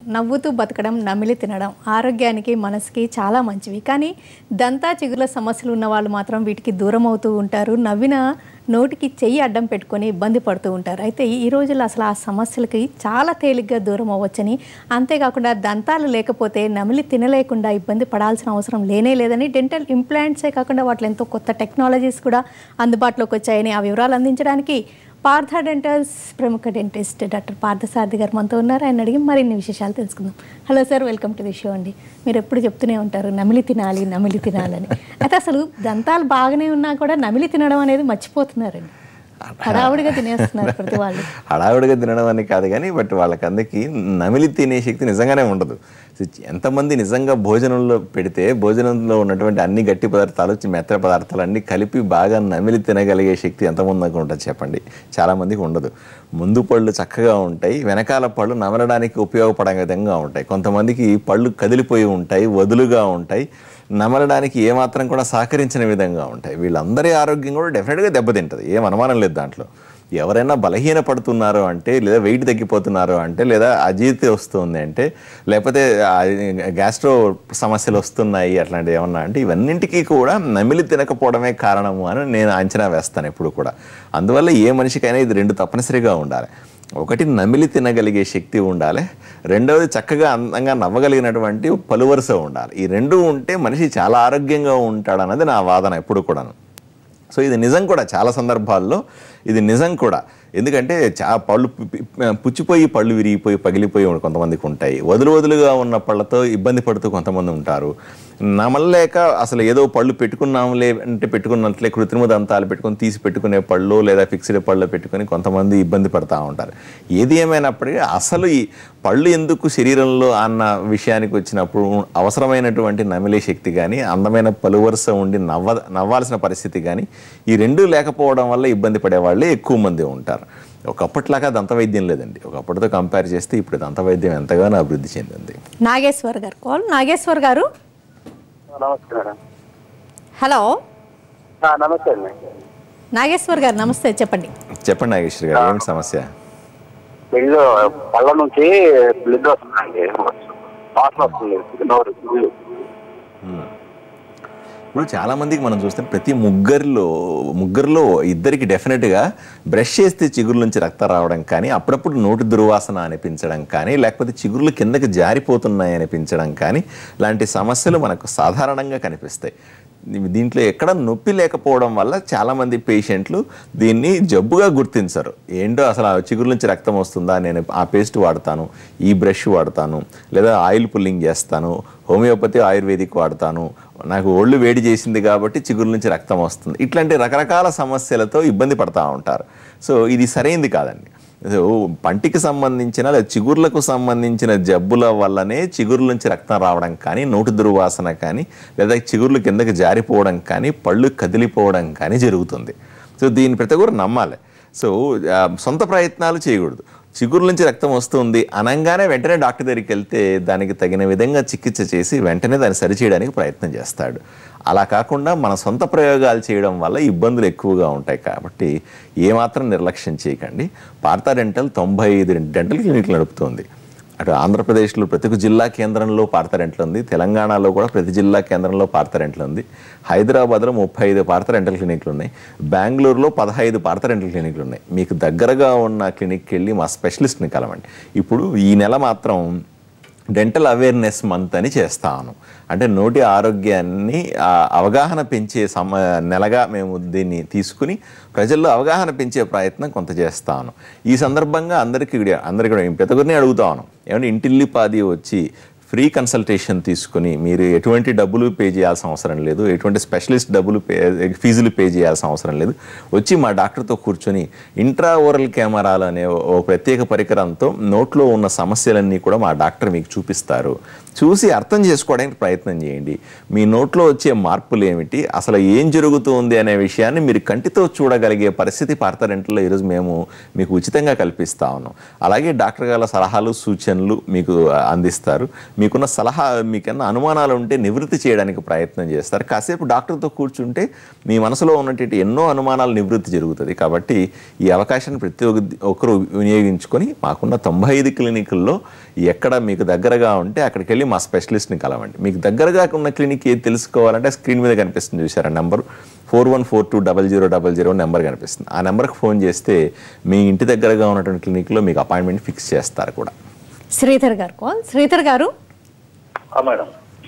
నవ్వుతూ బతకడం నమిలి తినడం ఆరోగ్యానికి మనసుకి చాలా మంచివి కానీ దంతా చిగుర్ల సమస్యలు ఉన్న వాళ్ళు మాత్రం వీటికి దూరం అవుతూ ఉంటారు నవ్విన నోటికి చెయ్యి అడ్డం పెట్టుకొని ఇబ్బంది పడుతూ ఉంటారు అయితే ఈ రోజుల్లో అసలు ఆ సమస్యలకి చాలా తేలిగ్గా దూరం అవ్వచ్చని అంతేకాకుండా దంతాలు లేకపోతే నమిలి తినలేకుండా ఇబ్బంది పడాల్సిన అవసరం లేనే లేదని డెంటల్ ఇంప్లాంట్సే కాకుండా వాటిలో ఎంతో కొత్త టెక్నాలజీస్ కూడా అందుబాటులోకి వచ్చాయని ఆ వివరాలు అందించడానికి పార్థ డెంటల్స్ ప్రముఖ డెంటిస్ట్ డాక్టర్ పార్థసారథి గారు మనతో ఉన్నారు ఆయన అడిగి మరిన్ని విశేషాలు తెలుసుకుందాం hello sir welcome to the show అండి మీరు ఎప్పుడు చెప్తూనే ఉంటారు నమిలి తినాలి నమిలి తినాలని అయితే అసలు దంతాలు బాగానే ఉన్నా కూడా నమిలి తినడం అనేది మర్చిపోతున్నారండి హడావుడిగా తినేస్తున్నారు ప్రతి వాళ్ళు హడావుడిగా తినడం అని కాదు కానీ బట్ వాళ్ళకి అందరికీ నమిలి తినే శక్తి నిజంగానే ఉండదు సో ఎంతమంది నిజంగా భోజనంలో పెడితే భోజనంలో ఉన్నటువంటి అన్ని గట్టి పదార్థాలు చి- మెత్తటి పదార్థాలు అన్ని కలిపి బాగా నమిలి తినగలిగే శక్తి ఎంతమందికి ఉంటుంది చెప్పండి చాలామందికి ఉండదు ముందు పళ్ళు చక్కగా ఉంటాయి వెనకాల పళ్ళు నమలడానికి ఉపయోగపడే విధంగా ఉంటాయి కొంతమందికి పళ్ళు కదిలిపోయి ఉంటాయి వదులుగా ఉంటాయి నమలడానికి ఏమాత్రం కూడా సహకరించిన విధంగా ఉంటాయి వీళ్ళందరి ఆరోగ్యం కూడా డెఫినెట్గా దెబ్బతింటుంది ఏం అనుమానం లేదు దాంట్లో ఎవరైనా బలహీన పడుతున్నారు అంటే లేదా వెయిట్ తగ్గిపోతున్నారు అంటే లేదా అజీర్తి వస్తుంది అంటే లేకపోతే గ్యాస్ట్రో సమస్యలు వస్తున్నాయి అట్లాంటివి ఏమన్నా అంటే ఇవన్నింటికీ కూడా నమిలి తినకపోవడమే కారణము అని నేను అంచనా వేస్తాను ఎప్పుడు కూడా అందువల్ల ఏ మనిషికైనా ఇది రెండు తప్పనిసరిగా ఉండాలి ఒకటి నమిలి తినగలిగే శక్తి ఉండాలి రెండవది చక్కగా అందంగా నవ్వగలిగినటువంటి పలువరుస ఉండాలి ఈ రెండు ఉంటే మనిషి చాలా ఆరోగ్యంగా ఉంటాడు అన్నది నా వాదన ఎప్పుడు కూడాను సో ఇది నిజం కూడా చాలా సందర్భాల్లో ఇది నిజం కూడా ఎందుకంటే చా పళ్ళు పు- పు- పుచ్చిపోయి పళ్ళు విరిగిపోయి పగిలిపోయి కొంతమందికి ఉంటాయి వదులు వదులుగా ఉన్న పళ్ళతో ఇబ్బంది పడుతూ కొంతమంది ఉంటారు నమలలేక అసలు ఏదో పళ్ళు పెట్టుకున్నాంలే అంటే పెట్టుకున్నట్లే కృత్రిమ దంతాలు పెట్టుకొని తీసి పెట్టుకునే పళ్ళు లేదా ఫిక్స్డ్ పళ్ళు పెట్టుకొని కొంతమంది ఇబ్బంది పడుతూ ఉంటారు ఏది ఏమైనప్పటికీ అసలు ఈ పళ్ళు ఎందుకు శరీరంలో అన్న విషయానికి వచ్చినప్పుడు అవసరమైనటువంటి నమిలే శక్తి కానీ అందమైన పలువరుస ఉండి నవ్వ నవ్వాల్సిన పరిస్థితి కానీ ఈ రెండూ లేకపోవడం వల్ల ఇబ్బంది పడే వాళ్ళే ఎక్కువ మంది ఉంటారు ఒకప్పటిలాగా దంతవైద్యం లేదండి ఒకప్పటితో కంపేర్ చేస్తే ఇప్పుడు దంతవైద్యం ఎంతగానో అభివృద్ధి చెందింది నాగేశ్వర్ గారు కాల్ నాగేశ్వర్ గారు నమస్తే మేడం హలో ఆ, నమస్తే అండి నాగేశ్వర్ గారు నమస్తే చెప్పండి చెప్పండి నాగేశ్వరి గారు ఏమిటి సమస్య పెళ్ళి పళ్ళ నుంచి బ్లడ్ వస్తుందండి వాసన వస్తుంది నోరు ఇల్లు. ఇప్పుడు చాలా మందికి మనం చూస్తే ప్రతి ముగ్గురిలో ముగ్గురిలో ఇద్దరికి డెఫినెట్గా బ్రష్ చేస్తే చిగురు నుంచి రక్తం రావడం కానీ అప్పుడప్పుడు నోటి దుర్వాసన అనిపించడం కానీ లేకపోతే చిగుర్లు కిందకి జారిపోతున్నాయి అనిపించడం కానీ లాంటి సమస్యలు మనకు సాధారణంగా కనిపిస్తాయి దీంట్లో ఎక్కడ నొప్పి లేకపోవడం వల్ల చాలామంది పేషెంట్లు దీన్ని జబ్బుగా గుర్తించరు ఏంటో అసలు ఆ చిగురు నుంచి రక్తం వస్తుందా నేను ఆ పేస్ట్ వాడతాను ఈ బ్రష్ వాడతాను లేదా ఆయిల్ పుల్లింగ్ చేస్తాను హోమియోపతి ఆయుర్వేదిక్ వాడతాను నాకు ఒళ్ళు వేడి చేసింది కాబట్టి చిగురు నుంచి రక్తం వస్తుంది ఇట్లాంటి రకరకాల సమస్యలతో ఇబ్బంది పడతా ఉంటారు సో ఇది సరైంది కాదండి సో పంటికి సంబంధించిన లేదా చిగుర్లకు సంబంధించిన జబ్బుల వల్లనే చిగుర్ల నుంచి రక్తం రావడం కానీ నోటి దుర్వాసన కానీ లేదా చిగుర్లు కిందకి జారిపోవడం కానీ పళ్ళు కదిలిపోవడం కానీ జరుగుతుంది సో దీన్ని ప్రతి ఒక్కరు నమ్మాలి సో ఆ, సొంత ప్రయత్నాలు చేయకూడదు చిగురు నుంచి రక్తం వస్తుంది అనగానే వెంటనే డాక్టర్ దగ్గరికి వెళ్తే దానికి తగిన విధంగా చికిత్స చేసి వెంటనే దాన్ని సరిచేయడానికి ప్రయత్నం చేస్తాడు అలా కాకుండా మన సొంత ప్రయోగాలు చేయడం వల్ల ఇబ్బందులు ఎక్కువగా ఉంటాయి కాబట్టి ఏమాత్రం నిర్లక్ష్యం చేయకండి పార్థా డెంటల్ తొంభై ఐదు డెంటల్ క్లినిక్లు నడుపుతోంది అటు ఆంధ్రప్రదేశ్లో ప్రతి ఒక్క జిల్లా కేంద్రంలో పార్థరెంట్లు ఉంది తెలంగాణలో కూడా ప్రతి జిల్లా కేంద్రంలో పార్థరెంట్లు ఉంది హైదరాబాద్లో ముప్పై ఐదు పార్థరెంటల్ క్లినిక్లు ఉన్నాయి బెంగళూరులో పదహైదు పార్థరెంటల్ క్లినిక్లు ఉన్నాయి మీకు దగ్గరగా ఉన్న క్లినిక్కి వెళ్ళి మా స్పెషలిస్ట్ని కలవండి ఇప్పుడు ఈ నెల మాత్రం డెంటల్ అవేర్నెస్ మంత్ అని చేస్తాను అంటే నోటి ఆరోగ్యాన్ని ఆ, అవగాహన పెంచే సమ నెలగా మేము దీన్ని తీసుకుని ప్రజల్లో అవగాహన పెంచే ప్రయత్నం కొంత చేస్తాను ఈ సందర్భంగా అందరికీ కూడా- అందరికీ కూడా ప్రతి ఒక్కరిని అడుగుతాను ఏమంటే ఇంటిల్లిపాది వచ్చి ఫ్రీ కన్సల్టేషన్ తీసుకుని మీరు ఎటువంటి డబ్బులు పే చేయాల్సిన అవసరం లేదు ఎటువంటి స్పెషలిస్ట్ డబ్బులు పే ఫీజులు పే చేయాల్సిన అవసరం లేదు వచ్చి మా డాక్టర్తో కూర్చొని ఇంట్రా ఓరల్ కెమెరాలు అనే ఓ ప్రత్యేక పరికరంతో నోట్లో ఉన్న సమస్యలన్నీ కూడా మా డాక్టర్ మీకు చూపిస్తారు చూసి అర్థం చేసుకోవడానికి ప్రయత్నం చేయండి మీ నోట్లో వచ్చే మార్పులు ఏమిటి అసలు ఏం జరుగుతుంది అనే విషయాన్ని మీరు కంటితో చూడగలిగే పరిస్థితి పార్థరెంట్లో ఈరోజు మేము మీకు ఉచితంగా కల్పిస్తా ఉన్నాం అలాగే డాక్టర్ గారి సలహాలు సూచనలు మీకు ఆ, అందిస్తారు మీకున్న సలహా మీకన్నా అనుమానాలు ఉంటే నివృత్తి చేయడానికి ప్రయత్నం చేస్తారు కాసేపు డాక్టర్తో కూర్చుంటే మీ మనసులో ఉన్నటువంటి ఎన్నో అనుమానాలు నివృత్తి జరుగుతుంది కాబట్టి ఈ అవకాశాన్ని ప్రతి ఒక్క- ఒక్కరు వినియోగించుకొని మాకున్న తొంభై ఐదు క్లినికుల్లో ఎక్కడ మీకు దగ్గరగా ఉంటే అక్కడికి వెళ్ళి మా స్పెషలిస్ట్ని కలవండి మీకు దగ్గరగా ఉన్న క్లినిక్ ఏది తెలుసుకోవాలంటే స్క్రీన్ మీద కనిపిస్తుంది చూసారా number four one four two double zero double zero number కనిపిస్తుంది ఆ నెంబర్కి ఫోన్ చేస్తే మీ ఇంటి దగ్గరగా ఉన్నటువంటి క్లినిక్లో మీకు అపాయింట్మెంట్ ఫిక్స్ చేస్తారు కూడా శ్రీధర్ గారు కాల్ శ్రీధర్ గారు ఆ, మేడం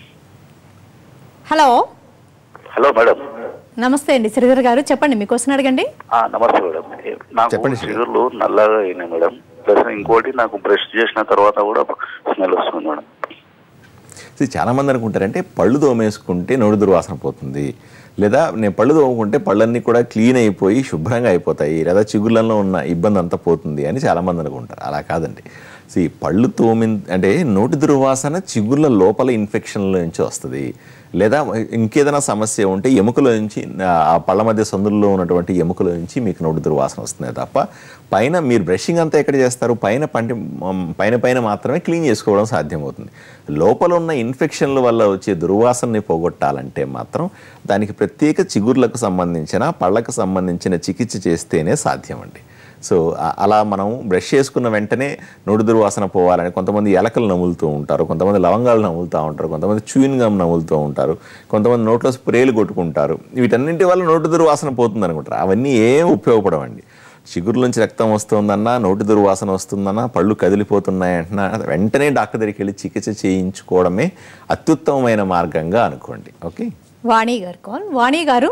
హలో హలో మేడం నమస్తే అండి శ్రీధర్ గారు చెప్పండి మీ క్వశ్చన్ అడగండి ఆ, నమస్తే మేడం నాకు చెప్పండి శ్రీ. చిగుర్లు నల్లగా అయినాయి మేడం ప్లస్ ఇంకోటి నాకు బ్రష్ చేసిన తర్వాత కూడా స్మెల్ వస్తుంది మేడం సో చాలా మంది అనుకుంటారంటే పళ్ళు తోమేసుకుంటే నోటి దుర్వాసన పోతుంది లేదా నేను పళ్ళు తోముకుంటే పళ్ళన్నీ కూడా క్లీన్ అయిపోయి శుభ్రంగా అయిపోతాయి లేదా చిగుళ్ళల్లో ఉన్న ఇబ్బంది అంతా పోతుంది అని చాలా మంది అనుకుంటారు అలా కాదండి సో ఈ పళ్ళు తోమి అంటే నోటి దుర్వాసన చిగుళ్ళ లోపల ఇన్ఫెక్షన్ల నుంచి వస్తుంది లేదా ఇంకేదైనా సమస్య ఉంటే ఎముకల నుంచి ఆ పళ్ళ మధ్య సందుల్లో ఉన్నటువంటి ఎముకల నుంచి మీకు నోటి దుర్వాసన వస్తుంది తప్ప పైన మీరు బ్రషింగ్ అంతా ఎక్కడ చేస్తారు పైన పంటి మ్, పైన పైన మాత్రమే క్లీన్ చేసుకోవడం సాధ్యమవుతుంది లోపల ఉన్న ఇన్ఫెక్షన్ల వల్ల వచ్చే దుర్వాసనని పోగొట్టాలంటే మాత్రం దానికి ప్రత్యేక చిగుర్లకు సంబంధించిన పళ్ళకు సంబంధించిన చికిత్స చేస్తేనే సాధ్యం అండి సో ఆ- అలా మనం బ్రష్ చేసుకున్న వెంటనే నోటి దుర్వాసన పోవాలని కొంతమంది ఎలకలు నములుతూ ఉంటారు కొంతమంది లవంగాలు నములుతూ ఉంటారు కొంతమంది చూయిన్ గమ్ నములుతూ ఉంటారు కొంతమంది నోట్లో స్ప్రేలు కొట్టుకుంటారు వీటన్నింటి వల్ల నోటి దుర్వాసన పోతుంది అనుకుంటారు అవన్నీ ఏం ఉపయోగపడవండి చిగురు నుంచి రక్తం వస్తుందన్నా నోటి దుర్వాసన వస్తుందన్నా పళ్ళు కదిలిపోతున్నాయంటున్నా వెంటనే డాక్టర్ దగ్గరికి వెళ్ళి చికిత్స చేయించుకోవడమే అత్యుత్తమమైన మార్గంగా అనుకోండి ఓకే వాణి గారు కాల్ వాణి గారు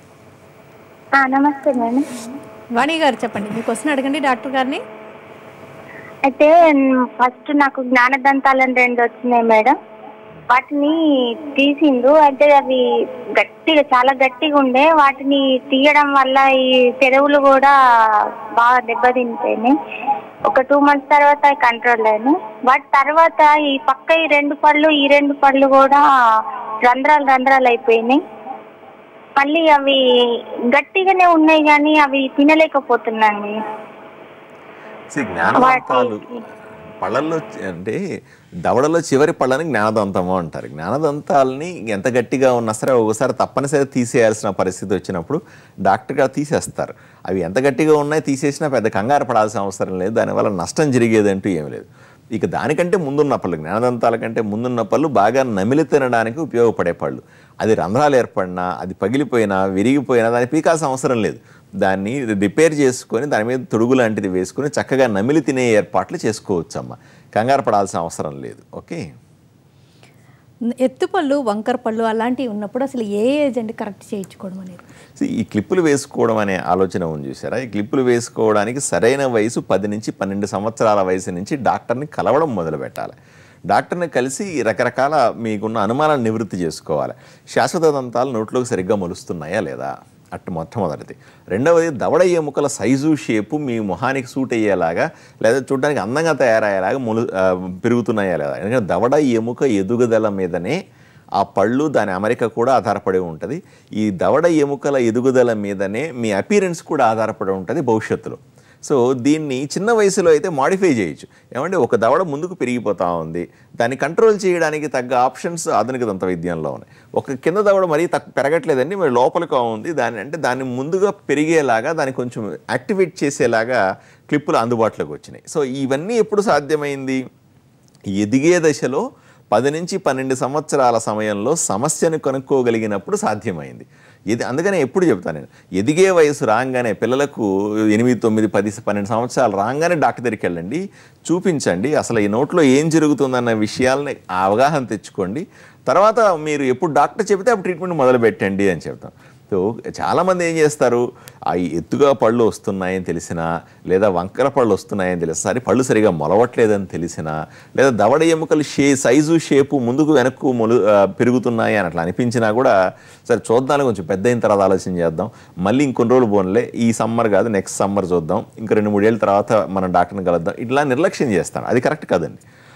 ఆ, నమస్తే మేడం వాణి గారు చెప్పండి మీ క్వశ్చన్ అడగండి డాక్టర్ గారిని అయితే ఫస్ట్ నాకు జ్ఞానదంతాలని రెండు వచ్చినాయి మేడం వాటిని తీసిండు అయితే అవి గట్టిగా చాలా గట్టిగా ఉండే వాటిని తీయడం వల్ల ఈ పెదవులు కూడా బాగా దెబ్బతింటాయి ఒక టూ మంత్స్ తర్వాత కంట్రోల్ అయినాయి వాటి తర్వాత ఈ పక్క ఈ రెండు పళ్ళు ఈ రెండు పళ్ళు కూడా రంధ్రాలు రంధ్రాలు అయిపోయినాయి మళ్ళీ అవి గట్టిగానే ఉన్నాయి కానీ అవి తినలేకపోతున్నాండి See, జ్ఞానదంతాలు పళ్ళల్లో చి- అంటే దవడలో చివరి పళ్ళని జ్ఞానదంతము అంటారు జ్ఞానదంతాలని ఎంత గట్టిగా ఉన్నా సరే ఒకసారి తప్పనిసరి తీసేయాల్సిన పరిస్థితి వచ్చినప్పుడు డాక్టర్ గారు తీసేస్తారు అవి ఎంత గట్టిగా ఉన్నాయి తీసేసినా పెద్ద కంగారు పడాల్సిన అవసరం లేదు దానివల్ల నష్టం జరిగేదంటూ ఏమీ లేదు ఇక దానికంటే ముందున్న పళ్ళు జ్ఞానదంతాల కంటే ముందున్న పళ్ళు బాగా నమిలి తినడానికి ఉపయోగపడే పళ్ళు అది రంధ్రాలు ఏర్పడినా అది పగిలిపోయినా విరిగిపోయినా దాన్ని పీకాల్సిన అవసరం లేదు దాన్ని రిపేర్ చేసుకొని దాని మీద తొడుగు లాంటిది వేసుకొని చక్కగా నమిలి తినే ఏర్పాట్లు చేసుకోవచ్చు అమ్మ కంగారు పడాల్సిన అవసరం లేదు ఓకే ఎత్తుపళ్ళు వంకర పళ్ళు అలాంటివి ఉన్నప్పుడు అసలు ఏ ఏజ్ అండి కరెక్ట్ చేయించుకోవడం అనేది See, ఈ క్లిప్పులు వేసుకోవడం అనే ఆలోచన ఉంది చూసారా ఈ క్లిప్పులు వేసుకోవడానికి సరైన వయసు పది నుంచి పన్నెండు సంవత్సరాల వయసు నుంచి డాక్టర్ని కలవడం మొదలు పెట్టాలి డాక్టర్ని కలిసి రకరకాల మీకున్న అనుమానాలు నివృత్తి చేసుకోవాలి శాశ్వత దంతాలు నోట్లోకి సరిగ్గా మొలుస్తున్నాయా లేదా అట్టు మొట్టమొదటిది రెండవది దవడ ఎముకల సైజు షేపు మీ మొహానికి సూట్ అయ్యేలాగా లేదా చూడడానికి అందంగా తయారయ్యేలాగా మొలు ఆ, పెరుగుతున్నాయా లేదా ఎందుకంటే దవడ ఎముక ఎదుగుదల మీదనే ఆ పళ్ళు దాని అమరిక కూడా ఆధారపడి ఉంటుంది ఈ దవడ ఎముకల ఎదుగుదల మీదనే మీ అపీరెన్స్ కూడా ఆధారపడి ఉంటుంది భవిష్యత్తులో సో దీన్ని చిన్న వయసులో అయితే మాడిఫై చేయొచ్చు ఏమంటే ఒక దవడ ముందుకు పెరిగిపోతూ ఉంది దాన్ని కంట్రోల్ చేయడానికి తగ్గ ఆప్షన్స్ ఆధునిక దంత వైద్యంలో ఉన్నాయి ఒక కింద దవడ మరీ తక్కువ పెరగట్లేదండి మరి లోపలికి ఉంది దాని అంటే దాన్ని ముందుగా పెరిగేలాగా దాన్ని కొంచెం యాక్టివేట్ చేసేలాగా క్లిప్పులు అందుబాటులోకి వచ్చినాయి సో ఇవన్నీ ఎప్పుడు సాధ్యమైంది ఎదిగే దశలో పది నుంచి పన్నెండు సంవత్సరాల సమయంలో సమస్యను కనుక్కోగలిగినప్పుడు సాధ్యమైంది ఇది అందుకనే ఎప్పుడు చెప్తాను నేను ఎదిగే వయసు రాగానే పిల్లలకు ఎనిమిది తొమ్మిది పది పన్నెండు సంవత్సరాలు రాగానే డాక్టర్ దగ్గరికి వెళ్ళండి చూపించండి అసలు ఈ నోట్లో ఏం జరుగుతుందన్న విషయాలని ఆ అవగాహన తెచ్చుకోండి తర్వాత మీరు ఎప్పుడు డాక్టర్ చెబితే అప్పుడు ట్రీట్మెంట్ మొదలు పెట్టండి అని చెప్తాం సో చాలామంది ఏం చేస్తారు ఆ ఎత్తుగా పళ్ళు వస్తున్నాయని తెలిసినా లేదా వంకర పళ్ళు వస్తున్నాయని తెలిసిన సరే పళ్ళు సరిగా మొలవట్లేదని తెలిసినా లేదా దవడ ఎముకలు షే సైజు షేపు ముందుకు వెనక్కు మొలు ఆ, పెరుగుతున్నాయి అని అట్లా అనిపించినా కూడా సరే చూద్దాం కొంచెం పెద్ద అయిన తర్వాత ఆలోచన చేద్దాం మళ్ళీ ఇంకొన్ని రోజులు పోన్లే ఈ సమ్మర్ కాదు నెక్స్ట్ సమ్మర్ చూద్దాం ఇంకా రెండు మూడేళ్ళ తర్వాత మనం డాక్టర్ని కలుద్దాం ఇట్లా నిర్లక్ష్యం చేస్తాం అది కరెక్ట్ కాదండి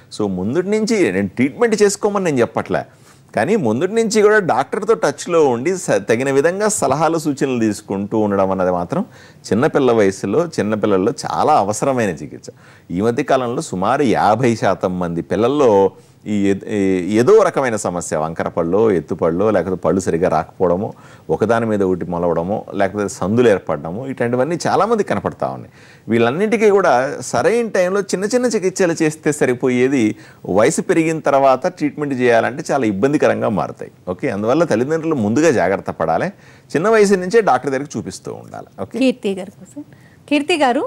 సో ముందుటి నుంచి నేను ట్రీట్మెంట్ చేసుకోమని నేను చెప్పట్లే కానీ ముందుటి నుంచి కూడా డాక్టర్తో టచ్లో ఉండి స- తగిన విధంగా సలహాలు సూచనలు తీసుకుంటూ ఉండడం అన్నది మాత్రం చిన్నపిల్ల వయసులో చిన్నపిల్లల్లో చాలా అవసరమైన చికిత్స ఈ మధ్య కాలంలో సుమారు యాభై శాతం మంది పిల్లల్లో ఈ ఎ- ఈ- ఏదో రకమైన సమస్య వంకర పళ్ళు ఎత్తుపళ్ళు లేకపోతే పళ్ళు సరిగా రాకపోవడము ఒకదాని మీద ఒకటి మొలవడము లేకపోతే సందులు ఏర్పడడము ఇట్లాంటివన్నీ చాలామంది కనపడతా ఉన్నాయి వీళ్ళన్నిటికీ కూడా సరైన టైంలో చిన్న చిన్న చికిత్సలు చేస్తే సరిపోయేది వయసు పెరిగిన తర్వాత ట్రీట్మెంట్ చేయాలంటే చాలా ఇబ్బందికరంగా మారుతాయి ఓకే అందువల్ల తల్లిదండ్రులు ముందుగా జాగ్రత్త పడాలి చిన్న వయసు నుంచే డాక్టర్ దగ్గరికి చూపిస్తూ ఉండాలి ఓకే కీర్తి గారి కోసం కీర్తి గారు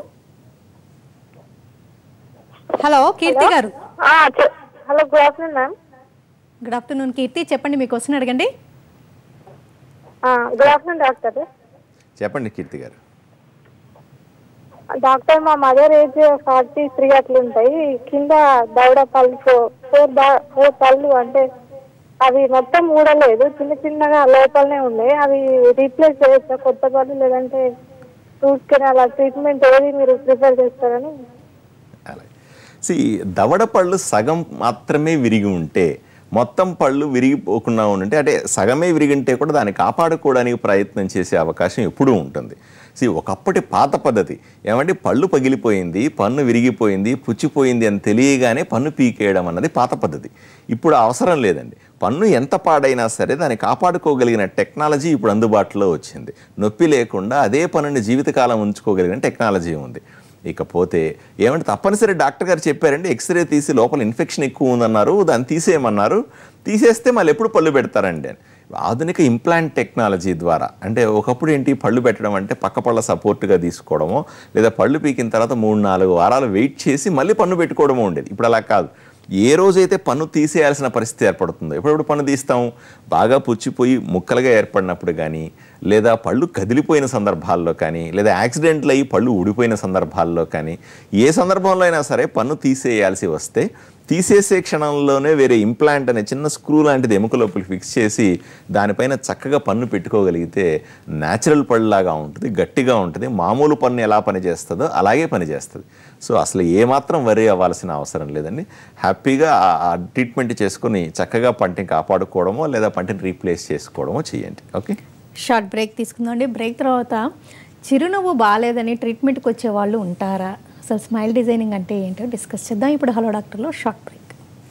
హలో కీర్తి గారు hello good afternoon ma'am good afternoon Keerthi చెప్పండి మీ క్వశ్చన్ అడగండి గుడ్ ఆఫ్టర్నూన్ డాక్టర్ చెప్పండి కీర్తి గారు డాక్టర్ మా మదర్ ఏజ్ ఫార్టీ త్రీ అట్లుంటాయి కింద దవడ పళ్ళు ఫోర్ ఫోర్ ఫోర్ పళ్ళు అంటే అవి మొత్తం ఊడలేదు చిన్న చిన్నగా లోపలనే ఉన్నాయి అవి రీప్లేస్ చేయొచ్చా కొత్త పళ్ళు లేదంటే రూట్ కెనాల్ ట్రీట్మెంట్ ఏది మీరు ప్రిఫర్ చేస్తారని అలాగే సి దవడ పళ్ళు సగం మాత్రమే విరిగి ఉంటే మొత్తం పళ్ళు విరిగిపోకుండా ఉంటే అంటే సగమే విరిగింటే కూడా దాన్ని కాపాడుకోవడానికి ప్రయత్నం చేసే అవకాశం ఎప్పుడూ ఉంటుంది సి ఒకప్పటి పాత పద్ధతి ఏమంటే పళ్ళు పగిలిపోయింది పన్ను విరిగిపోయింది పుచ్చిపోయింది అని తెలియగానే పన్ను పీకేయడం అన్నది పాత పద్ధతి ఇప్పుడు అవసరం లేదండి పన్ను ఎంత పాడైనా సరే దాన్ని కాపాడుకోగలిగిన టెక్నాలజీ ఇప్పుడు అందుబాటులో వచ్చింది నొప్పి లేకుండా అదే పన్నుని జీవితకాలం ఉంచుకోగలిగిన టెక్నాలజీ ఉంది ఇకపోతే ఏమంటే తప్పనిసరి డాక్టర్ గారు చెప్పారండి ఎక్స్రే తీసి లోపల ఇన్ఫెక్షన్ ఎక్కువ ఉందన్నారు దాన్ని తీసేయమన్నారు తీసేస్తే మళ్ళీ ఎప్పుడు పళ్ళు పెడతారండి అని ఆధునిక ఇంప్లాంట్ టెక్నాలజీ ద్వారా అంటే ఒకప్పుడు ఏంటి పళ్ళు పెట్టడం అంటే పక్క పళ్ళ సపోర్ట్గా తీసుకోవడమో లేదా పళ్ళు పీకిన తర్వాత మూడు నాలుగు వారాలు వెయిట్ చేసి మళ్ళీ పన్ను పెట్టుకోవడమో ఉండేది ఇప్పుడు అలా కాదు ఏ రోజైతే పన్ను తీసేయాల్సిన పరిస్థితి ఏర్పడుతుందో ఎప్పుడెప్పుడు పన్ను తీస్తాం బాగా పుచ్చిపోయి ముక్కలుగా ఏర్పడినప్పుడు కానీ లేదా పళ్ళు కదిలిపోయిన సందర్భాల్లో కానీ లేదా యాక్సిడెంట్లు అయ్యి పళ్ళు ఊడిపోయిన సందర్భాల్లో కానీ ఏ సందర్భంలో అయినా సరే పన్ను తీసేయాల్సి వస్తే తీసేసే క్షణంలోనే వేరే ఇంప్లాంట్ అనే చిన్న స్క్రూ లాంటిది ఎముక లోపలికి ఫిక్స్ చేసి దానిపైన చక్కగా పన్ను పెట్టుకోగలిగితే న్యాచురల్ పళ్ళలాగా ఉంటుంది గట్టిగా ఉంటుంది మామూలు పన్ను ఎలా పనిచేస్తుందో అలాగే పనిచేస్తుంది సో అసలు ఏమాత్రం వరి అవ్వాల్సిన అవసరం లేదండి హ్యాపీగా ఆ- ఆ ట్రీట్మెంట్ చేసుకొని చక్కగా పంటిని కాపాడుకోవడమో లేదా పంటిని రీప్లేస్ చేసుకోవడమో చేయండి ఓకే షార్ట్ బ్రేక్ తీసుకుందామండి బ్రేక్ తర్వాత చిరునవ్వు బాగాలేదని ట్రీట్మెంట్కి వచ్చే వాళ్ళు ఉంటారా అసలు స్మైల్ డిజైనింగ్ అంటే ఏంటో డిస్కస్ చేద్దాం ఇప్పుడు హలో డాక్టర్లో short break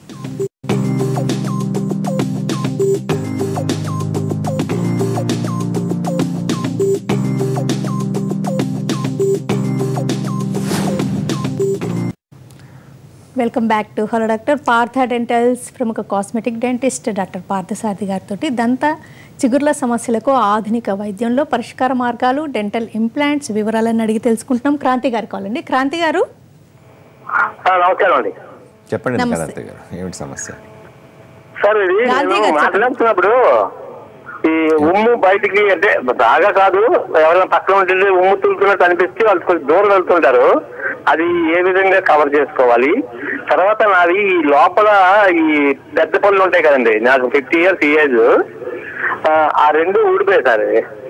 welcome back to hello doctor Partha dentals ప్రముఖ కాస్మెటిక్ డెంటిస్ట్ డాక్టర్ పార్థసారథి గారితో దంత చిగుర్ల సమస్యలకు ఆధునిక వైద్యంలో పరిష్కార మార్గాలు డెంటల్ ఇంప్లాంట్స్ వివరాలను అడిగి తెలుసుకుంటున్నాం క్రాంతి గారు కావాలండి క్రాంతి గారు నమస్కారం అండి చెప్పండి నమస్తే. కరాతే గారు ఏమిటి సమస్య సార్ ఇది గాంధీ నేను గారు చెప్పండి. మాట్లాడుతున్నప్పుడు ఈ ఉమ్ము బయటికి అంటే బాగా కాదు ఎవరైనా పక్కన ఉంటుంది ఉమ్ము తులుతున్నట్టు అనిపిస్తే వాళ్ళు కొంచెం దూరం వెళ్తుంటారు అది ఏ విధంగా కవర్ చేసుకోవాలి తర్వాత నాది ఈ లోపల ఈ పెద్ద పళ్ళు ఉంటాయి కదండి నాకు ఫిఫ్టీ ఇయర్స్ ఏజ్ ఆ రెండు ఊడిపోయాయి సార్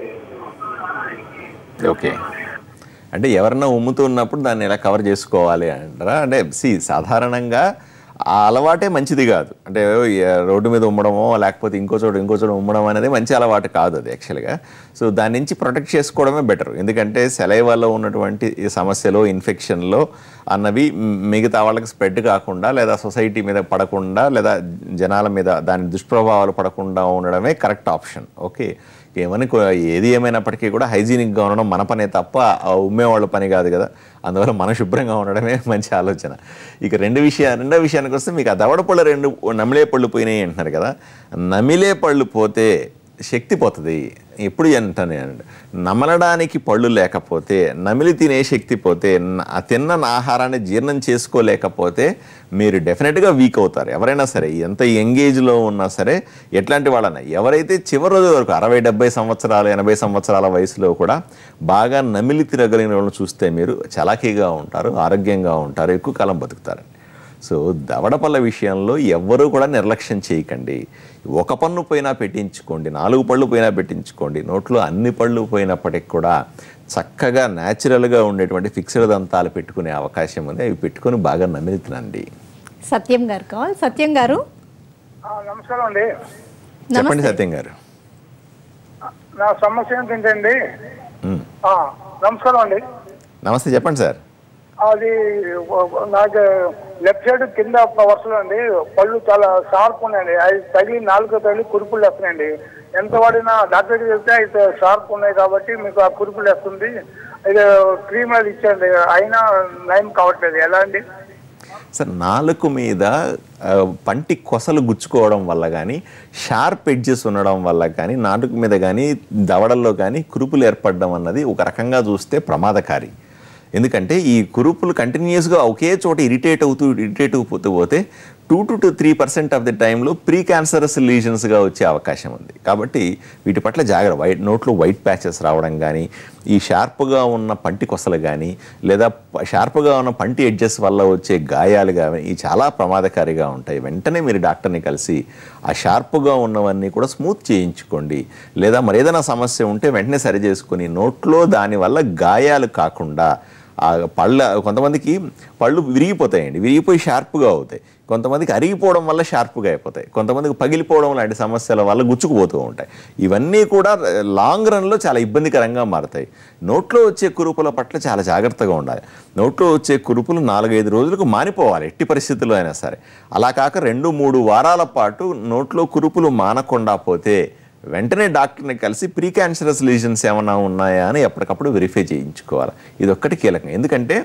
ఓకే అంటే ఎవరన్నా ఉమ్ముతూ ఉన్నప్పుడు దాన్ని ఎలా కవర్ చేసుకోవాలి అంటారా అంటే సి సాధారణంగా ఆ అలవాటే మంచిది కాదు అంటే ఏ- రోడ్డు మీద ఉమ్మడమో లేకపోతే ఇంకో చోట ఇంకో చోట ఉమ్మడం అనేది మంచి అలవాటు కాదు అది యాక్చువల్గా సో దాని నుంచి ప్రొటెక్ట్ చేసుకోవడమే బెటర్ ఎందుకంటే సెలైవాలో ఉన్నటువంటి ఈ సమస్యలు ఇన్ఫెక్షన్లో అన్నవి మ్, మిగతా వాళ్ళకి స్ప్రెడ్ కాకుండా లేదా సొసైటీ మీద పడకుండా లేదా జనాల మీద దాని దుష్ప్రభావాలు పడకుండా ఉండడమే కరెక్ట్ ఆప్షన్ ఓకే ఏమని కో- ఏది ఏమైనప్పటికీ కూడా హైజీనిక్గా ఉండడం మన పనే తప్ప ఆ ఉమ్మేవాళ్ళ పని కాదు కదా అందువల్ల మన శుభ్రంగా ఉండడమే మంచి ఆలోచన ఇక రెండు విషయా రెండో విషయానికి వస్తే మీకు ఆ దవడ పళ్ళు రెండు నమిలే పళ్ళు పోయినాయి అంటున్నారు కదా నమిలే పళ్ళు పోతే శక్తి పోతుంది ఎప్పుడు అంటాను నేను నమలడానికి పళ్ళు లేకపోతే నమిలి తినే శక్తి పోతే న- ఆ తిన్న ఆహారాన్ని జీర్ణం చేసుకోలేకపోతే మీరు డెఫినెట్గా వీక్ అవుతారు ఎవరైనా సరే ఎంత యంగేజ్లో ఉన్నా సరే ఎట్లాంటి వాళ్ళైనా ఎవరైతే చివరి రోజు వరకు అరవై డెబ్బై సంవత్సరాలు ఎనభై సంవత్సరాల వయసులో కూడా బాగా నమిలి తినగలిగిన వాళ్ళని చూస్తే మీరు చలాకీగా ఉంటారు ఆరోగ్యంగా ఉంటారు ఎక్కువ కాలం బతుకుతారండి సో దవడపళ్ళ విషయంలో ఎవ్వరూ కూడా నిర్లక్ష్యం చేయకండి ఒక పన్ను పోయినా పెట్టించుకోండి నాలుగు పళ్ళు పోయినా పెట్టించుకోండి నోట్లో అన్ని పళ్ళు పోయినప్పటికి కూడా చక్కగా న్యాచురల్గా ఉండేటువంటి ఫిక్స్డ్ దంతాలు పెట్టుకునే అవకాశం ఉంది అవి పెట్టుకొని బాగా నమిలి తినండి సత్యం గారు కాల్ సత్యం గారు నమస్కారం అండి చెప్పండి నమస్తే సత్యం గారు నా సమస్య ఏంటంటే ఉమ్. నమస్కారం అండి నమస్తే చెప్పండి సార్ అది నాకు లెఫ్ట్ సైడ్ కింద వరుసలో అండి పళ్ళు చాలా షార్ప్ ఉన్నాయండి అది తగిలి నాలుగో తగిలి కురుపులు వస్తున్నాయండి ఎంత వాడినా డాక్టర్కి వెళ్తే అయితే షార్ప్ ఉన్నాయి కాబట్టి మీకు ఆ కురుపులు వస్తుంది ఇది క్రీమ్ అది ఇచ్చాండి అయినా నయం కావట్లేదు ఎలా అండి సార్ నాలుక మీద ఆ, పంటి కొసలు గుచ్చుకోవడం వల్ల కానీ షార్ప్ ఎడ్జెస్ ఉండడం వల్ల కానీ నాలుక మీద కానీ దవడల్లో కానీ కురుపులు ఏర్పడడం అన్నది ఒక రకంగా చూస్తే ప్రమాదకారి ఎందుకంటే ఈ కురుపులు కంటిన్యూస్గా ఒకే చోట ఇరిటేట్ అవుతూ ఇరిటేట్ అవుతూ పోతే two to two three percent of the టైంలో ప్రీ క్యాన్సరస్ లీజన్స్గా వచ్చే అవకాశం ఉంది కాబట్టి వీటి పట్ల జాగ్రత్త వైట్ నోట్లో వైట్ ప్యాచెస్ రావడం కానీ ఈ షార్ప్గా ఉన్న పంటి కొసలు కానీ లేదా ప- షార్ప్గా ఉన్న పంటి ఎడ్జెస్ వల్ల వచ్చే గాయాలు కానీ ఇవి చాలా ప్రమాదకారిగా ఉంటాయి వెంటనే మీరు డాక్టర్ని కలిసి ఆ షార్ప్గా ఉన్నవన్నీ కూడా స్మూత్ చేయించుకోండి లేదా మరి ఏదైనా సమస్య ఉంటే వెంటనే సరి చేసుకొని నోట్లో దానివల్ల గాయాలు కాకుండా ఆ పళ్ళ కొంతమందికి పళ్ళు విరిగిపోతాయండి విరిగిపోయి షార్ప్గా అవుతాయి కొంతమందికి అరిగిపోవడం వల్ల షార్ప్గా అయిపోతాయి కొంతమందికి పగిలిపోవడం లాంటి సమస్యల వల్ల గుచ్చుకుపోతూ ఉంటాయి ఇవన్నీ కూడా లాంగ్ రన్లో చాలా ఇబ్బందికరంగా మారతాయి నోట్లో వచ్చే కురుపుల పట్ల చాలా జాగ్రత్తగా ఉండాలి నోట్లో వచ్చే కురుపులు నాలుగైదు రోజులకు మానిపోవాలి ఎట్టి పరిస్థితుల్లో అయినా సరే అలా కాక రెండు మూడు వారాల పాటు నోట్లో కురుపులు మానకుండా పోతే వెంటనే డాక్టర్ని కలిసి ప్రీ క్యాన్సరస్ లీజన్స్ ఏమైనా ఉన్నాయా అని ఎప్పటికప్పుడు వెరిఫై చేయించుకోవాలి ఇది ఒక్కటి కీలకం ఎందుకంటే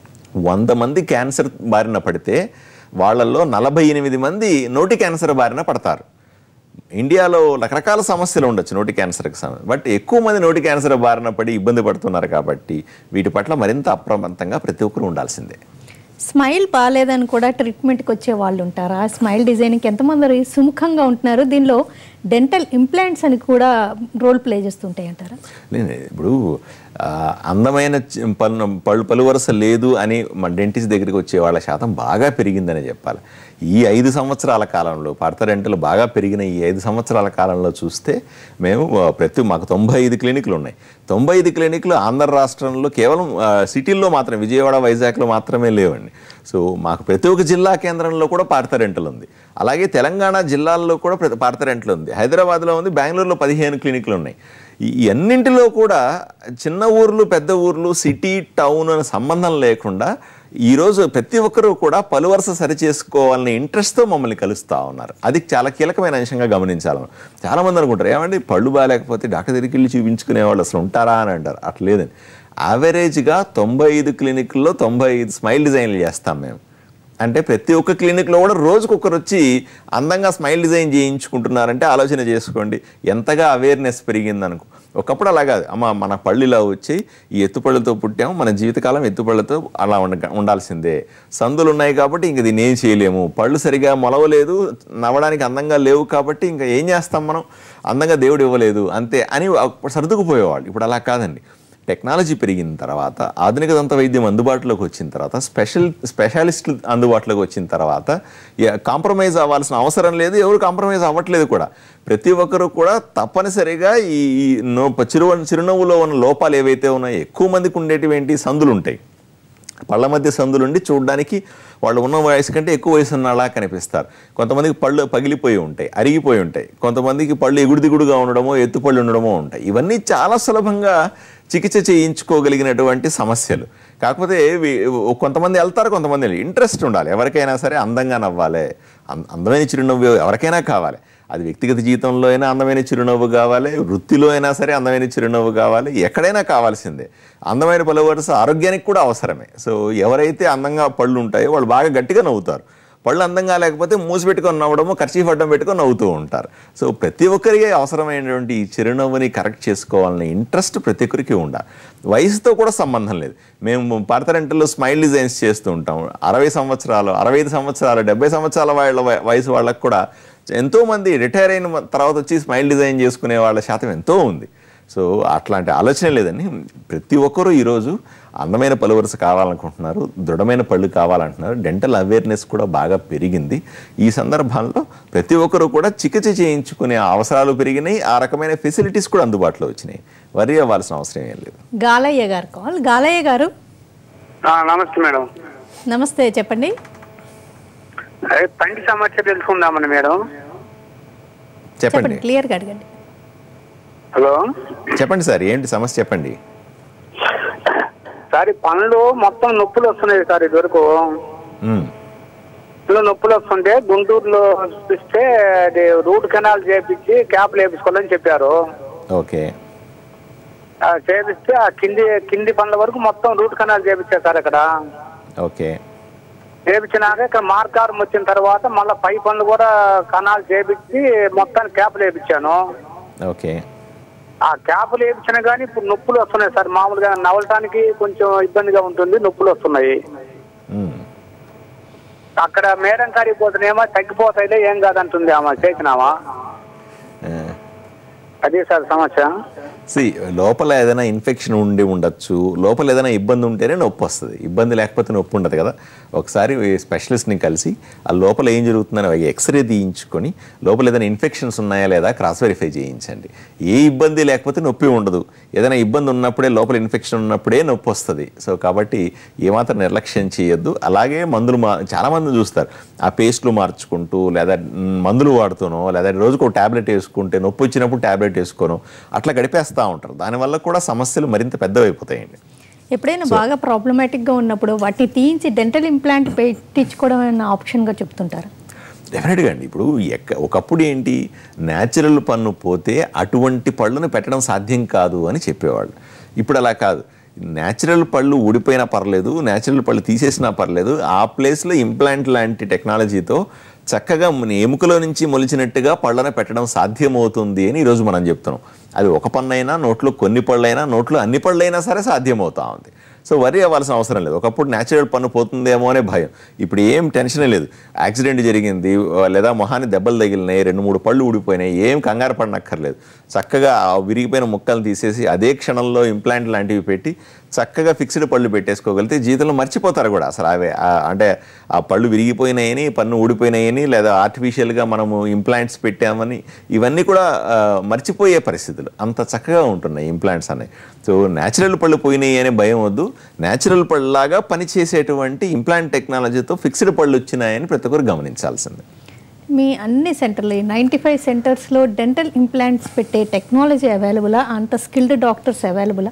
వంద మంది క్యాన్సర్ బారిన పడితే వాళ్ళల్లో నలభై ఎనిమిది మంది నోటి క్యాన్సర్ బారిన పడతారు ఇండియాలో రకరకాల సమస్యలు ఉండొచ్చు నోటి క్యాన్సర్కి సంబంధించి బట్ ఎక్కువ మంది నోటి క్యాన్సర్ బారిన పడి ఇబ్బంది పడుతున్నారు కాబట్టి వీటి పట్ల మరింత అప్రమత్తంగా ప్రతి ఒక్కరు ఉండాల్సిందే స్మైల్ బాగాలేదని కూడా ట్రీట్మెంట్కి వచ్చే వాళ్ళు ఉంటారా స్మైల్ డిజైనింగ్కి ఎంతమంది సుముఖంగా ఉంటున్నారు దీనిలో డెంటల్ ఇంప్లాంట్స్ అని కూడా రోల్ ప్లే చేస్తుంటాయి అంటారా లేదు ఇప్పుడు ఆ, అందమైన చి- పన్ను పళ్ళు పలు వరుస లేదు అని మన డెంటిస్ట్ దగ్గరికి వచ్చే వాళ్ళ శాతం బాగా పెరిగిందని చెప్పాలి ఈ ఐదు సంవత్సరాల కాలంలో పార్థ రెంటలు బాగా పెరిగిన ఈ ఐదు సంవత్సరాల కాలంలో చూస్తే మేము ఆ, ప్రతి మాకు తొంభై ఐదు క్లినిక్లు ఉన్నాయి తొంభై ఐదు క్లినిక్లు ఆంధ్ర రాష్ట్రంలో కేవలం ఆ, సిటీల్లో మాత్రం విజయవాడ వైజాగ్లో మాత్రమే లేవండి సో మాకు ప్రతి ఒక్క జిల్లా కేంద్రంలో కూడా పార్థ రెంటల్ ఉంది అలాగే తెలంగాణ జిల్లాల్లో కూడా ప్రతి పార్థ రెంటల్ ఉంది హైదరాబాద్లో ఉంది బెంగళూరులో పదిహేను క్లినిక్లు ఉన్నాయి ఈ ఈ అన్నింటిలో కూడా చిన్న ఊర్లు పెద్ద ఊర్లు సిటీ టౌన్ అనే సంబంధం లేకుండా ఈరోజు ప్రతి ఒక్కరూ కూడా పలు వరుస సరి చేసుకోవాలనే ఇంట్రెస్ట్తో మమ్మల్ని కలుస్తూ ఉన్నారు అది చాలా కీలకమైన అంశంగా గమనించాలి మనం. చాలా మంది అనుకుంటారు ఏమండి పళ్ళు బాగాలేకపోతే డాక్టర్ దగ్గరికి వెళ్ళి చూపించుకునే వాళ్ళు అసలు ఉంటారా అని అంటారు అట్లా లేదండి యావరేజ్గా తొంభై ఐదు క్లినిక్ల్లో తొంభై ఐదు స్మైల్ డిజైన్లు చేస్తాం మేము అంటే ప్రతి ఒక్క క్లినిక్లో కూడా రోజుకొకరు వచ్చి అందంగా స్మైల్ డిజైన్ చేయించుకుంటున్నారంటే ఆలోచన చేసుకోండి ఎంతగా అవేర్నెస్ పెరిగిందనుకో ఒకప్పుడు అలా కాదు అమ్మ మన పళ్ళు ఇలా వచ్చి ఈ ఎత్తుపళ్ళతో పుట్టాము మన జీవితకాలం ఎత్తుపళ్ళతో అలా ఉండ ఉండాల్సిందే సందులు ఉన్నాయి కాబట్టి ఇంక దీన్ని ఏం చేయలేము పళ్ళు సరిగా మొలవలేదు నవ్వడానికి అందంగా లేవు కాబట్టి ఇంకా ఏం చేస్తాం మనం అందంగా దేవుడు ఇవ్వలేదు అంతే అని అప్పుడు సర్దుకుపోయేవాళ్ళు ఇప్పుడు అలా కాదండి టెక్నాలజీ పెరిగిన తర్వాత ఆధునిక దంత వైద్యం అందుబాటులోకి వచ్చిన తర్వాత స్పెషల్ స్పెషాలిస్టులు అందుబాటులోకి వచ్చిన తర్వాత కాంప్రమైజ్ అవ్వాల్సిన అవసరం లేదు ఎవరు కాంప్రమైజ్ అవ్వట్లేదు కూడా ప్రతి ఒక్కరు కూడా తప్పనిసరిగా ఈ ఈ నో చిరు చిరునవ్వులో ఉన్న లోపాలు ఏవైతే ఉన్నాయో ఎక్కువ మందికి ఉండేటివి ఏంటి సందులు ఉంటాయి పళ్ళ మధ్య సందులుండి చూడడానికి వాళ్ళు ఉన్న వయసు కంటే ఎక్కువ వయసు ఉన్నలా కనిపిస్తారు కొంతమందికి పళ్ళు పగిలిపోయి ఉంటాయి అరిగిపోయి ఉంటాయి కొంతమందికి పళ్ళు ఎగుడు దిగుడుగా ఉండడమో ఎత్తుపళ్ళు ఉండడమో ఉంటాయి ఇవన్నీ చాలా సులభంగా చికిత్స చేయించుకోగలిగినటువంటి సమస్యలు కాకపోతే వీ- కొంతమంది వెళ్తారు కొంతమంది వెళ్ళరు. ఇంట్రెస్ట్ ఉండాలి ఎవరికైనా సరే అందంగా నవ్వాలి అం- అందమైన చిరునవ్వు ఎవరికైనా కావాలి అది వ్యక్తిగత జీవితంలో అయినా అందమైన చిరునవ్వు కావాలి వృత్తిలో అయినా సరే అందమైన చిరునవ్వు కావాలి ఎక్కడైనా కావాల్సిందే అందమైన పలు వరుస ఆరోగ్యానికి కూడా అవసరమే సో ఎవరైతే అందంగా పళ్ళు ఉంటాయో వాళ్ళు బాగా గట్టిగా నవ్వుతారు పళ్ళు అందంగా లేకపోతే మూసి పెట్టుకొని నవ్వడము ఖర్చు అడ్డం పెట్టుకొని నవ్వుతూ ఉంటారు సో ప్రతి ఒక్కరికి అవసరమైనటువంటి ఈ చిరునవ్వుని కరెక్ట్ చేసుకోవాలనే ఇంట్రెస్ట్ ప్రతి ఒక్కరికి ఉండాలి వయసుతో కూడా సంబంధం లేదు మేము పార్థరెంటల్లో స్మైల్ డిజైన్స్ చేస్తూ ఉంటాం అరవై సంవత్సరాలు అరవై ఐదు సంవత్సరాలు డెబ్బై సంవత్సరాల వాళ్ళ వయ- వయసు వాళ్ళకు కూడా ఎంతోమంది రిటైర్ అయిన మ- తర్వాత వచ్చి స్మైల్ డిజైన్ చేసుకునే వాళ్ళ శాతం ఎంతో ఉంది సో అట్లాంటి ఆలోచన లేదండి ప్రతి ఒక్కరూ ఈరోజు అందమైన పలు వరుస కావాలనుకుంటున్నారు దృఢమైన పళ్ళు కావాలంటున్నారు డెంటల్ అవేర్నెస్ కూడా బాగా పెరిగింది ఈ సందర్భంలో ప్రతి ఒక్కరూ కూడా చికిత్స చేయించుకునే అవసరాలు పెరిగినాయి ఆ రకమైన ఫెసిలిటీస్ కూడా అందుబాటులో వచ్చినాయి వరి అవ్వాల్సిన అవసరం ఏం లేదు గాలయ్య గారు కాల్ గాలయ్య గారు నమస్తే మేడం నమస్తే చెప్పండి అదే పంటి సమస్య తెలుసుకుందామని మేడం చెప్పండి చెప్పండి క్లియర్గా అడగండి హలో చెప్పండి సార్ ఏంటి సమస్య చెప్పండి సార్ ఈ పనులు మొత్తం నొప్పులు వస్తున్నాయి సార్ ఇదివరకు ఉమ్, ఇందులో నొప్పులు వస్తుంటే గుంటూరులో చూపిస్తే అది రూట్ కెనాల్ చేపించి క్యాప్లు వేపించుకోవాలని చెప్పారు ఓకే ఆ, చేపిస్తే ఆ కింది కింది పనుల వరకు మొత్తం రూట్ కెనాల్ చేపించారు సార్ ఇక్కడ ఓకే చేపించినాక ఇక్కడ మార్కారం వచ్చిన తర్వాత మళ్ళీ పై పనులు కూడా కణాలు చేపించి మొత్తానికి క్యాప్లు వేపించాను ఓకే ఆ క్యాపులు వేయించినా కానీ ఇప్పుడు నొప్పులు వస్తున్నాయి సార్ మామూలుగా నవలటానికి కొంచెం ఇబ్బందిగా ఉంటుంది నొప్పులు వస్తున్నాయి ఉమ్. అక్కడ మేడం కాడికి పోతున్నామో తగ్గిపోతాయిలే ఏం కాదంటుంది ఆమె చేసినామా ఆ. అదే సార్ సమస్య సి లోపల ఏదైనా ఇన్ఫెక్షన్ ఉండి ఉండొచ్చు లోపల ఏదైనా ఇబ్బంది ఉంటేనే నొప్పి వస్తుంది ఇబ్బంది లేకపోతే నొప్పి ఉండదు కదా ఒకసారి స్పెషలిస్ట్ని కలిసి ఆ లోపల ఏం జరుగుతుందని ఎక్స్రే తీయించుకొని లోపల ఏదైనా ఇన్ఫెక్షన్స్ ఉన్నాయా లేదా క్రాస్ వెరిఫై చేయించండి ఏ ఇబ్బంది లేకపోతే నొప్పి ఉండదు ఏదైనా ఇబ్బంది ఉన్నప్పుడే లోపల ఇన్ఫెక్షన్ ఉన్నప్పుడే నొప్పి వస్తుంది సో కాబట్టి ఏమాత్రం నిర్లక్ష్యం చేయొద్దు అలాగే మందులు మా చాలామంది చూస్తారు ఆ పేస్ట్లు మార్చుకుంటూ లేదా మ్, మందులు వాడుతూనో లేదా రోజుకు ఒక ట్యాబ్లెట్ వేసుకుంటే నొప్పి వచ్చినప్పుడు ట్యాబ్లెట్ వేసుకోను అట్లా గడిపేస్తూ ఉంటారు దానివల్ల కూడా సమస్యలు మరింత పెద్దవైపోతాయండి ఎప్పుడైనా బాగా ప్రాబ్లమాటిక్గా ఉన్నప్పుడు వాటిని తీయించి డెంటల్ ఇంప్లాంట్ పెట్టించుకోవడం అన్న ఆప్షన్గా చెప్తుంటారు డెఫినెట్గా అండి ఇప్పుడు ఎక్క ఒకప్పుడు ఏంటి న్యాచురల్ పన్ను పోతే అటువంటి పళ్ళను పెట్టడం సాధ్యం కాదు అని చెప్పేవాళ్ళు ఇప్పుడు అలా కాదు న్యాచురల్ పళ్ళు ఊడిపోయినా పర్లేదు న్యాచురల్ పళ్ళు తీసేసినా పర్లేదు ఆ ప్లేస్లో ఇంప్లాంట్ లాంటి టెక్నాలజీతో చక్కగా మన ఎముకలో నుంచి మొలిచినట్టుగా పళ్ళను పెట్టడం సాధ్యమవుతుంది అని ఈరోజు మనం చెప్తున్నాం అది ఒక పన్నైనా నోట్లో కొన్ని పళ్ళైనా నోట్లో అన్ని పళ్ళైనా సరే సాధ్యమవుతా ఉంది సో వరి అవ్వాల్సిన అవసరం లేదు ఒకప్పుడు న్యాచురల్ పన్ను పోతుందేమో అనే భయం ఇప్పుడు ఏం టెన్షనే లేదు యాక్సిడెంట్ జరిగింది లేదా మొహాన్ని దెబ్బలు తగిలినాయి రెండు మూడు పళ్ళు ఊడిపోయినాయి ఏం కంగారు పడనక్కర్లేదు చక్కగా ఆ విరిగిపోయిన ముక్కలు తీసేసి అదే క్షణంలో ఇంప్లాంట్ లాంటివి పెట్టి చక్కగా ఫిక్స్డ్ పళ్ళు పెట్టేసుకోగలిగితే జీవితంలో మర్చిపోతారు కూడా అసలు అవే ఆ- అంటే ఆ పళ్ళు విరిగిపోయినాయని పన్ను ఊడిపోయినాయని లేదా ఆర్టిఫిషియల్గా మనము ఇంప్లాంట్స్ పెట్టామని ఇవన్నీ కూడా ఆ, మర్చిపోయే పరిస్థితులు అంత చక్కగా ఉంటున్నాయి ఇంప్లాంట్స్ అనేవి సో న్యాచురల్ పళ్ళు పోయినాయి అనే భయం వద్దు న్యాచురల్ పళ్ళలాగా పనిచేసేటువంటి ఇంప్లాంట్ టెక్నాలజీతో ఫిక్స్డ్ పళ్ళు వచ్చినాయని ప్రతి ఒక్కరు గమనించాల్సిందే మీ అన్ని సెంటర్లు నైంటీ ఫైవ్ సెంటర్స్లో డెంటల్ ఇంప్లాంట్స్ పెట్టే టెక్నాలజీ అవైలబులా అంత స్కిల్డ్ డాక్టర్స్ అవైలబులా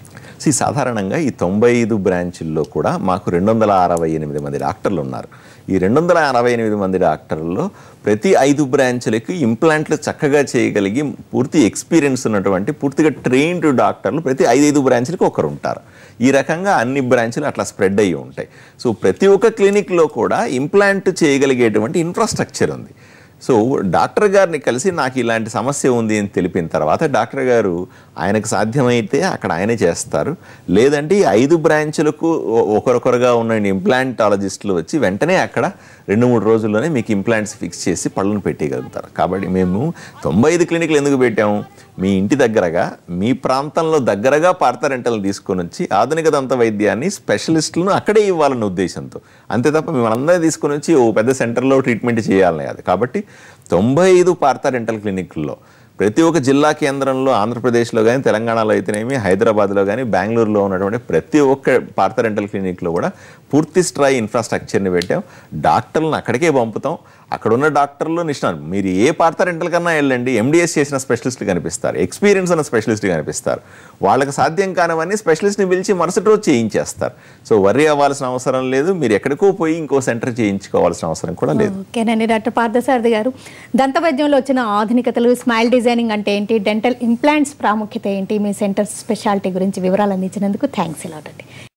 సి సాధారణంగా ఈ తొంభై ఐదు బ్రాంచుల్లో కూడా మాకు రెండు వందల అరవై ఎనిమిది మంది డాక్టర్లు ఉన్నారు ఈ రెండు వందల అరవై ఎనిమిది మంది డాక్టర్లలో ప్రతి ఐదు బ్రాంచులకి ఇంప్లాంట్లు చక్కగా చేయగలిగి పూర్తి ఎక్స్పీరియన్స్ ఉన్నటువంటి పూర్తిగా ట్రైన్డ్ డాక్టర్లు ప్రతి ఐదు ఐదు బ్రాంచులకి ఒకరు ఉంటారు ఈ రకంగా అన్ని బ్రాంచులు అట్లా స్ప్రెడ్ అయ్యి ఉంటాయి సో ప్రతి ఒక్క క్లినిక్లో కూడా ఇంప్లాంట్ చేయగలిగేటువంటి ఇన్ఫ్రాస్ట్రక్చర్ ఉంది సో డాక్టర్ గారిని కలిసి నాకు ఇలాంటి సమస్య ఉంది అని తెలిపిన తర్వాత డాక్టర్ గారు ఆయనకు సాధ్యమైతే అక్కడ ఆయనే చేస్తారు లేదంటే ఈ ఐదు బ్రాంచులకు ఒ- ఒకరొకరుగా ఉన్న ఇంప్లాంటాలజిస్టులు వచ్చి వెంటనే అక్కడ రెండు మూడు రోజుల్లోనే మీకు ఇంప్లాంట్స్ ఫిక్స్ చేసి పళ్ళను పెట్టగలుగుతారు కాబట్టి మేము తొంభై ఐదు క్లినిక్లు ఎందుకు పెట్టాము మీ ఇంటి దగ్గరగా మీ ప్రాంతంలో దగ్గరగా పార్థరెంటల్ తీసుకొని వచ్చి ఆధునిక దంత వైద్యాన్ని స్పెషలిస్టులను అక్కడే ఇవ్వాలన్న ఉద్దేశంతో అంతే తప్ప మిమ్మల్ని అందరూ తీసుకొని వచ్చి ఓ పెద్ద సెంటర్లో ట్రీట్మెంట్ చేయాలని కాదు కాబట్టి తొంభై ఐదు పార్థరెంటల్ క్లినిక్ల్లో ప్రతి ఒక్క జిల్లా కేంద్రంలో ఆంధ్రప్రదేశ్లో కానీ తెలంగాణలో అయితేనేమి హైదరాబాద్లో కానీ బెంగళూరులో ఉన్నటువంటి ప్రతి ఒక్క పార్థరెంటల్ క్లినిక్లో కూడా పూర్తి స్థాయి ఇన్ఫ్రాస్ట్రక్చర్ని పెట్టాం డాక్టర్లను అక్కడికే పంపుతాం అక్కడ ఉన్న డాక్టర్లు నిష్ణాలు మీరు ఏ పార్థరెంటల్ కన్నా వెళ్ళండి ఎండిఎస్ చేసిన స్పెషలిస్టులు కనిపిస్తారు ఎక్స్పీరియన్స్ ఉన్న స్పెషలిస్ట్ కనిపిస్తారు వాళ్ళకి సాధ్యం కానివన్నీ స్పెషలిస్ట్ని పిలిచి మరుసటి రోజు చేయించేస్తారు సో వర్రీ అవ్వాల్సిన అవసరం లేదు మీరు ఎక్కడికో పోయి ఇంకో సెంటర్ చేయించుకోవాల్సిన అవసరం కూడా లేదు ఓకేనండి డాక్టర్ పార్థసారథి గారు దంత వైద్యంలో వచ్చిన ఆధునికతలు స్మైల్ డిజైనింగ్ అంటే ఏంటి డెంటల్ ఇంప్లాంట్స్ ప్రాముఖ్యత ఏంటి మీ సెంటర్ స్పెషాలిటీ గురించి వివరాలు అందించినందుకు థ్యాంక్స్ ఇలాట్ అండి